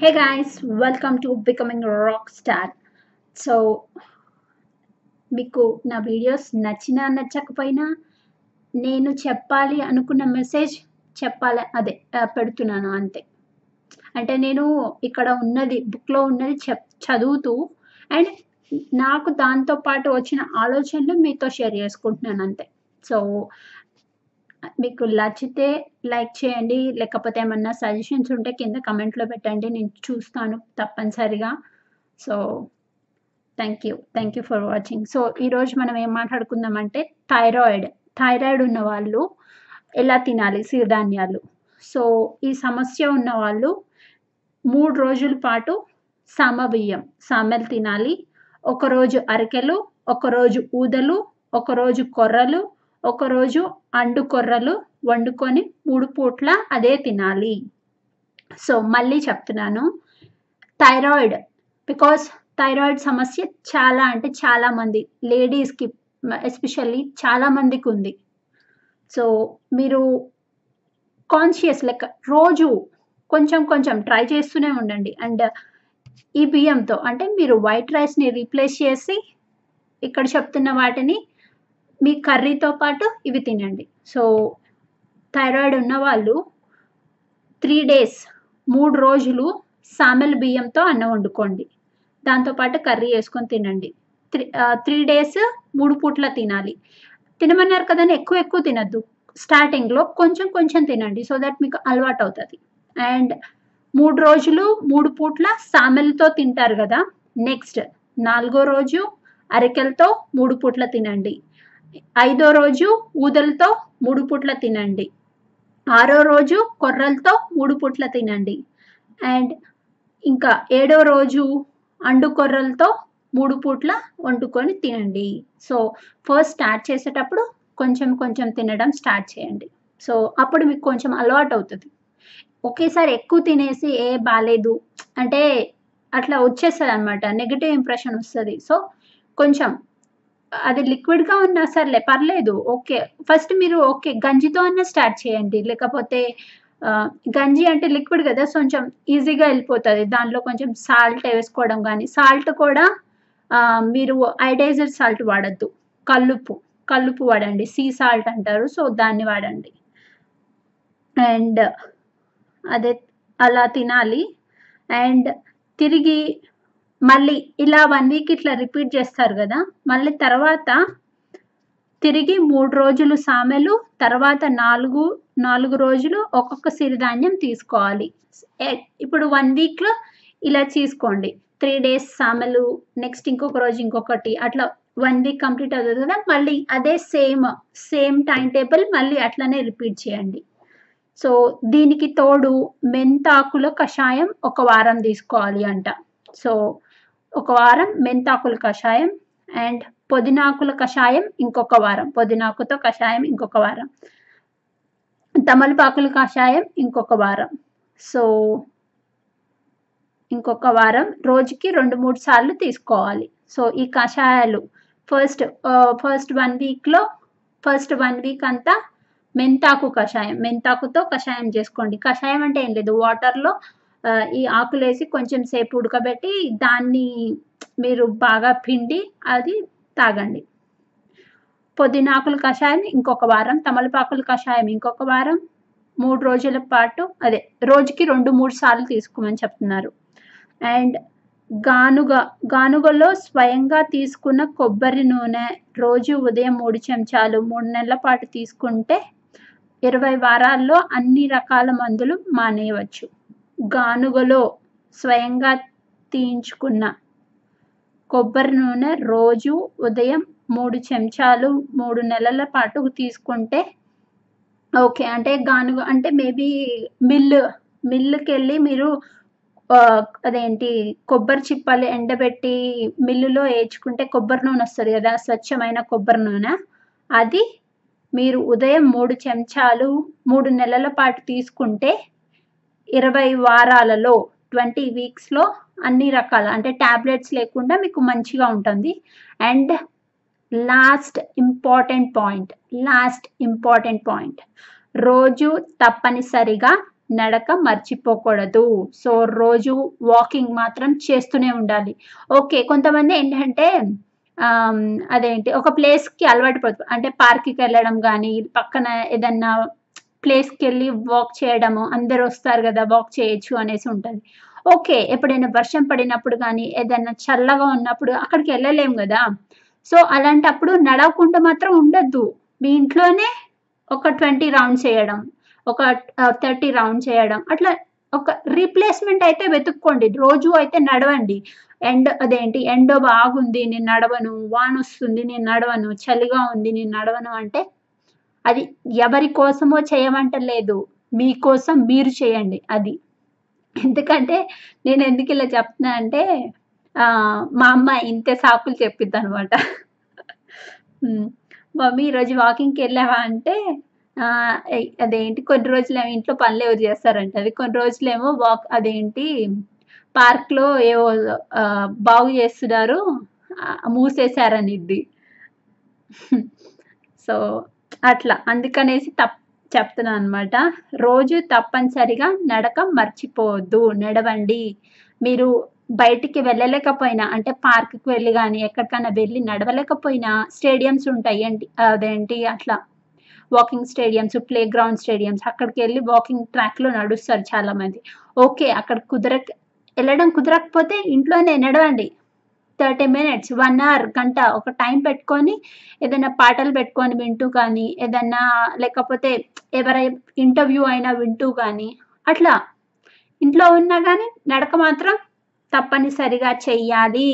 Hey guys, welcome to Becoming a Rockstar. So మీకు నా videos నచ్చినా నచ్చకపోయినా నేను చెప్పాలి అనుకున్న మెసేజ్ చెప్పాలి అదే ఆ, పెడుతున్నాను అంతే అంటే నేను ఇక్కడ ఉన్నది బుక్లో ఉన్నది చెప్ చదువుతూ అండ్ నాకు దాంతో పాటు వచ్చిన ఆలోచనలు మీతో షేర్ చేసుకుంటున్నాను అంతే సో మీకు నచ్చితే లైక్ చేయండి లేకపోతే ఏమన్నా సజెషన్స్ ఉంటే కింద కమెంట్లో పెట్టండి నేను చూస్తాను తప్పనిసరిగా so thank you thank you for watching so ఈరోజు మనం ఏం మాట్లాడుకుందామంటే థైరాయిడ్ థైరాయిడ్ ఉన్న వాళ్ళు ఎలా తినాలి సిరిధాన్యాలు సో ఈ సమస్య ఉన్న వాళ్ళు మూడు రోజుల పాటు సామబియ్యం సామెలు తినాలి ఒకరోజు అరికెలు ఒకరోజు ఊదలు ఒకరోజు కొర్రలు ఒకరోజు అండు కొర్రలు వండుకొని మూడు పూట్ల అదే తినాలి సో మళ్ళీ చెప్తున్నాను థైరాయిడ్ బికాస్ థైరాయిడ్ సమస్య చాలా అంటే చాలా మంది లేడీస్కి ఎస్పెషల్లీ చాలా మందికి ఉంది సో మీరు కాన్షియస్ లెక్క రోజు కొంచెం కొంచెం ట్రై చేస్తూనే ఉండండి అండ్ ఈ బియ్యంతో అంటే మీరు వైట్ రైస్ని రీప్లేస్ చేసి ఇక్కడ చెప్తున్న వాటిని మీ కర్రీతో పాటు ఇవి తినండి సో థైరాయిడ్ ఉన్న వాళ్ళు త్రీ డేస్ మూడు రోజులు సామెల బియ్యంతో అన్నం వండుకోండి దాంతోపాటు కర్రీ వేసుకొని తినండి త్రీ త్రీ డేస్ మూడు పూట్ల తినాలి తినమన్నారు కదని ఎక్కువ ఎక్కువ తినద్దు స్టార్టింగ్లో కొంచెం కొంచెం తినండి సో దట్ మీకు అలవాటు అవుతుంది అండ్ మూడు రోజులు మూడు పూట్ల సామెలతో తింటారు కదా నెక్స్ట్ నాలుగో రోజు అరికెలతో మూడు పూట్ల తినండి ఐదో రోజు ఊదలతో మూడు పూట్ల తినండి ఆరో రోజు కొర్రలతో మూడు పూట్ల తినండి అండ్ ఇంకా ఏడో రోజు అండు కొర్రలతో మూడు పూట్ల వండుకొని తినండి సో ఫస్ట్ స్టార్ట్ చేసేటప్పుడు కొంచెం కొంచెం తినడం స్టార్ట్ చేయండి సో అప్పుడు మీకు కొంచెం అలవాటు అవుతుంది ఒకేసారి ఎక్కువ తినేసి ఏ బాగాలేదు అంటే అట్లా వచ్చేస్తుంది అనమాట నెగిటివ్ ఇంప్రెషన్ వస్తుంది సో కొంచెం అది లిక్విడ్గా ఉన్నా సర్లే పర్లేదు ఓకే ఫస్ట్ మీరు ఓకే గంజితో అన్న స్టార్ట్ చేయండి లేకపోతే ఆ, గంజి అంటే లిక్విడ్ కదా సో కొంచెం ఈజీగా వెళ్ళిపోతుంది దాంట్లో కొంచెం సాల్ట్ వేసుకోవడం కానీ సాల్ట్ కూడా ఆ, మీరు ఐడైజర్ సాల్ట్ వాడద్దు కల్లుపు కల్లుపు వాడండి సీ సాల్ట్ అంటారు సో దాన్ని వాడండి అండ్ అదే అలా తినాలి అండ్ తిరిగి మళ్ళీ ఇలా వన్ వీక్ ఇట్లా రిపీట్ చేస్తారు కదా మళ్ళీ తర్వాత తిరిగి మూడు రోజులు సామెలు తర్వాత నాలుగు నాలుగు రోజులు ఒక్కొక్క సిరిధాన్యం తీసుకోవాలి ఏ- ఇప్పుడు వన్ వీక్లో ఇలా తీసుకోండి త్రీ డేస్ సామెలు నెక్స్ట్ ఇంకొక రోజు ఇంకొకటి అట్లా వన్ వీక్ కంప్లీట్ అవుతుంది కదా మళ్ళీ అదే సేమ్ సేమ్ టైం టేబుల్ మళ్ళీ అట్లనే రిపీట్ చేయండి సో దీనికి తోడు మెంతాకుల కషాయం ఒక వారం తీసుకోవాలి అంట సో ఒక వారం మెంతాకుల కషాయం అండ్ పుదీనాకుల కషాయం ఇంకొక వారం పుదీనాకుతో కషాయం ఇంకొక వారం తమలపాకుల కషాయం ఇంకొక వారం సో ఇంకొక వారం రోజుకి రెండు మూడు సార్లు తీసుకోవాలి సో ఈ కషాయాలు ఫస్ట్ ఫస్ట్ వన్ వీక్లో ఫస్ట్ వన్ వీక్ అంతా మెంతాకు కషాయం మెంతాకుతో కషాయం చేసుకోండి కషాయం అంటే ఏం లేదు వాటర్లో ఈ ఆకులు వేసి కొంచెం సేపు ఉడకబెట్టి దాన్ని మీరు బాగా పిండి అది తాగండి పుదీనాకుల కషాయం ఇంకొక వారం తమలపాకుల కషాయం ఇంకొక వారం మూడు రోజుల పాటు అదే రోజుకి రెండు మూడు సార్లు తీసుకోమని చెప్తున్నారు అండ్ గానుగ గానుగలో స్వయంగా తీసుకున్న కొబ్బరి నూనె రోజు ఉదయం మూడు చెంచాలు మూడు నెలల పాటు తీసుకుంటే ఇరవై వారాల్లో అన్ని రకాల మందులు మానేయవచ్చు గానుగలో స్వయంగా తీయించుకున్న కొబ్బరి నూనె రోజు ఉదయం మూడు చెంచాలు మూడు నెలల పాటు తీసుకుంటే ఓకే అంటే గానుగ అంటే మేబీ మిల్లు మిల్లుకి వెళ్ళి మీరు ఆ, అదేంటి కొబ్బరి చిప్పలు ఎండబెట్టి మిల్లులో వేయించుకుంటే కొబ్బరి నూనె వస్తుంది కదా స్వచ్ఛమైన కొబ్బరి నూనె అది మీరు ఉదయం మూడు చెంచాలు మూడు నెలల పాటు తీసుకుంటే ఇరవై వారాలలో ట్వంటీ వీక్స్లో అన్ని రకాల అంటే ట్యాబ్లెట్స్ లేకుండా మీకు మంచిగా ఉంటుంది and last important point last important point రోజు తప్పనిసరిగా నడక మర్చిపోకూడదు సో రోజు వాకింగ్ మాత్రం చేస్తూనే ఉండాలి ఓకే కొంతమంది ఏంటంటే ఆమ్, అదేంటి ఒక ప్లేస్కి అలవాటు పడుతుంది అంటే పార్క్కి వెళ్ళడం కానీ పక్కన ఏదన్నా ప్లేస్కి వెళ్ళి వాక్ చేయడము అందరు వస్తారు కదా వాక్ చేయొచ్చు అనేసి ఉంటుంది ఓకే ఎప్పుడైనా వర్షం పడినప్పుడు కానీ ఏదైనా చల్లగా ఉన్నప్పుడు అక్కడికి వెళ్ళలేము కదా సో అలాంటప్పుడు నడవకుండా మాత్రం ఉండొద్దు మీ ఇంట్లోనే ఒక ట్వంటీ రౌండ్ చేయడం ఒక థర్టీ రౌండ్ చేయడం అట్లా ఒక రీప్లేస్మెంట్ అయితే వెతుక్కోండి రోజు అయితే నడవండి ఎండ అదేంటి ఎండ బాగుంది నేను నడవను వాన వస్తుంది నేను నడవను చలిగా ఉంది నేను నడవను అంటే అది ఎవరి కోసమో చేయమంటలేదు మీకోసం మీరు చేయండి అది ఎందుకంటే నేను ఎందుకు ఇలా చెప్తున్నా అంటే ఆ, మా అమ్మ ఇంతే సాకులు చెప్పిద్ది అనమాట మమ్మీ ఈరోజు వాకింగ్కి వెళ్ళావా అంటే ఆ, ఎ- అదేంటి కొన్ని రోజులు ఏమో ఇంట్లో పనులు ఎవరు చేస్తారంట అది కొన్ని రోజులేమో వాక్ అదేంటి పార్క్లో ఏవో ఆ, బాగు చేస్తున్నారు ఆ, మూసేశారనిద్ది సో అట్లా అందుకనేసి తప్ చెప్తున్నాను అనమాట రోజు తప్పనిసరిగా నడక మర్చిపోవద్దు నడవండి మీరు బయటికి వెళ్ళలేకపోయినా అంటే పార్క్కి వెళ్ళి కానీ ఎక్కడికైనా వెళ్ళి నడవలేకపోయినా స్టేడియంస్ ఉంటాయి ఏంటి అదేంటి అట్లా walking stadiums play ground stadiums అక్కడికి వెళ్ళి వాకింగ్ ట్రాక్లో నడుస్తారు చాలా మంది ఓకే అక్కడ కుదరక వెళ్ళడం కుదరకపోతే ఇంట్లోనే నడవండి థర్టీ మినిట్స్ వన్ అవర్ గంట ఒక టైం పెట్టుకొని ఏదైనా పాటలు పెట్టుకొని వింటూ కానీ ఏదైనా లేకపోతే ఎవరై ఇంటర్వ్యూ అయినా వింటూ కానీ అట్లా ఇంట్లో ఉన్నా కానీ నడక మాత్రం తప్పనిసరిగా చెయ్యాలి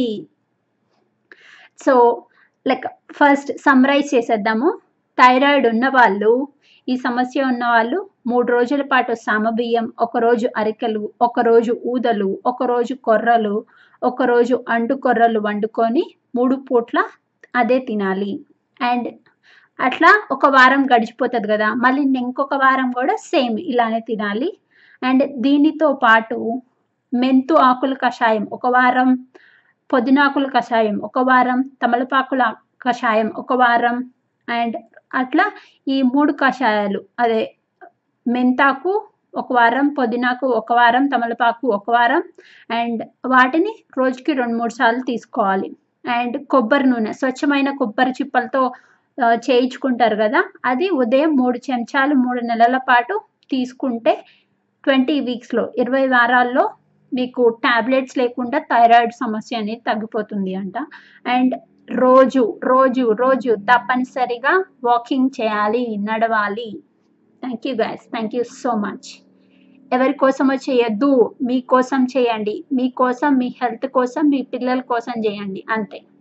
సో లైక్ ఫస్ట్ సమ్మరైజ్ చేసేద్దాము థైరాయిడ్ ఉన్న వాళ్ళు ఈ సమస్య ఉన్న వాళ్ళు మూడు రోజుల పాటు సామబియ్యం ఒకరోజు అరికెలు ఒకరోజు ఊదలు ఒకరోజు కొర్రలు ఒకరోజు అండు కొర్రలు వండుకొని మూడు పూట్ల అదే తినాలి అండ్ అట్లా ఒక వారం గడిచిపోతుంది కదా మళ్ళీ ఇంకొక వారం కూడా సేమ్ ఇలానే తినాలి అండ్ దీనితో పాటు మెంతు ఆకుల కషాయం ఒక వారం పొదినాకుల కషాయం ఒక వారం తమలపాకుల కషాయం ఒక వారం అండ్ అట్లా ఈ మూడు కషాయాలు అదే మెంతాకు ఒక వారం పుదీనాకు ఒక వారం తమలపాకు ఒక వారం అండ్ వాటిని రోజుకి రెండు మూడు సార్లు తీసుకోవాలి అండ్ కొబ్బరి నూనె స్వచ్ఛమైన కొబ్బరి చిప్పలతో ఆ, చేయించుకుంటారు కదా అది ఉదయం మూడు చెంచాలు మూడు నెలల పాటు తీసుకుంటే ట్వంటీ వీక్స్లో ఇరవై వారాల్లో మీకు టాబ్లెట్స్ లేకుండా థైరాయిడ్ సమస్య అనేది తగ్గిపోతుంది అంట అండ్ రోజు రోజు రోజు తప్పనిసరిగా వాకింగ్ చేయాలి నడవాలి thank you guys thank you so much ఎవరి కోసమో చేయొద్దు మీకోసం చేయండి మీకోసం మీ హెల్త్ కోసం మీ పిల్లల కోసం చేయండి అంతే